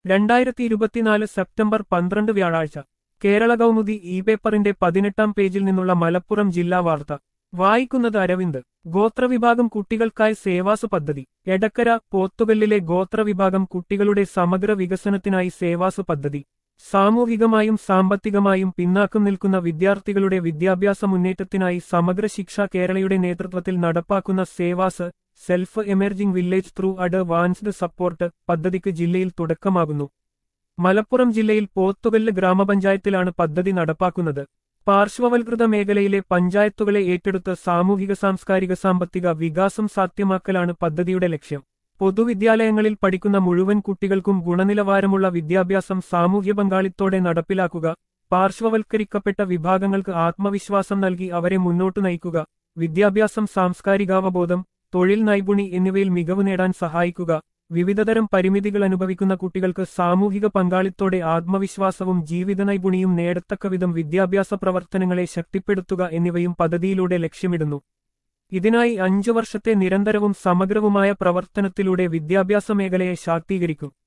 രണ്ടായിരത്തി ഇരുപത്തിനാല് സെപ്റ്റംബർ പന്ത്രണ്ട് വ്യാഴാഴ്ച കേരള കൗമുദി ഇ പേപ്പറിന്റെ പതിനെട്ടാം പേജിൽ നിന്നുള്ള മലപ്പുറം ജില്ലാ വാർത്ത വായിക്കുന്നത് അരവിന്ദ് ഗോത്രവിഭാഗം കുട്ടികൾക്കായി സേവാസ് പദ്ധതി എടക്കര പോത്തുകല്ലിലെ ഗോത്രവിഭാഗം കുട്ടികളുടെ സമഗ്ര വികസനത്തിനായി സേവാസ് പദ്ധതി സാമൂഹികമായും സാമ്പത്തികമായും പിന്നാക്കം നിൽക്കുന്ന വിദ്യാർത്ഥികളുടെ വിദ്യാഭ്യാസ മുന്നേറ്റത്തിനായി സമഗ്ര ശിക്ഷ കേരളയുടെ നേതൃത്വത്തിൽ നടപ്പാക്കുന്ന SEVAS self emerging village through advanced support പദ്ധതിക്ക് ജില്ലയിൽ തുടക്കമാകുന്നു മലപ്പുറം ജില്ലയിൽ പോത്തുകല്ല് ഗ്രാമപഞ്ചായത്തിലാണ് പദ്ധതി നടപ്പാക്കുന്നത് പാർശ്വവൽകൃത മേഖലയിലെ പഞ്ചായത്തുകളെ ഏറ്റെടുത്ത് സാമൂഹിക സാംസ്കാരിക സാമ്പത്തിക വികാസം സാധ്യമാക്കലാണ് പദ്ധതിയുടെ ലക്ഷ്യം പൊതുവിദ്യാലയങ്ങളിൽ പഠിക്കുന്ന മുഴുവൻ കുട്ടികൾക്കും ഗുണനിലവാരമുള്ള വിദ്യാഭ്യാസം സാമൂഹ്യ പങ്കാളിത്തോടെ നടപ്പിലാക്കുക പാർശ്വവൽക്കരിക്കപ്പെട്ട വിഭാഗങ്ങൾക്ക് ആത്മവിശ്വാസം നൽകി അവരെ മുന്നോട്ടു നയിക്കുക വിദ്യാഭ്യാസം സാംസ്കാരികാവബോധം തൊഴിൽ നൈപുണി എന്നിവയിൽ മികവ് നേടാൻ സഹായിക്കുക വിവിധതരം പരിമിതികൾ അനുഭവിക്കുന്ന കുട്ടികൾക്ക് സാമൂഹിക പങ്കാളിത്തോടെ ആത്മവിശ്വാസവും ജീവിത നൈപുണിയും നേടത്തക്കവിധം വിദ്യാഭ്യാസ പ്രവർത്തനങ്ങളെ ശക്തിപ്പെടുത്തുക എന്നിവയും പദ്ധതിയിലൂടെ ലക്ഷ്യമിടുന്നു ഇതിനായി അഞ്ചു വർഷത്തെ നിരന്തരവും സമഗ്രവുമായ പ്രവർത്തനത്തിലൂടെ വിദ്യാഭ്യാസ മേഖലയെ ശാക്തീകരിക്കും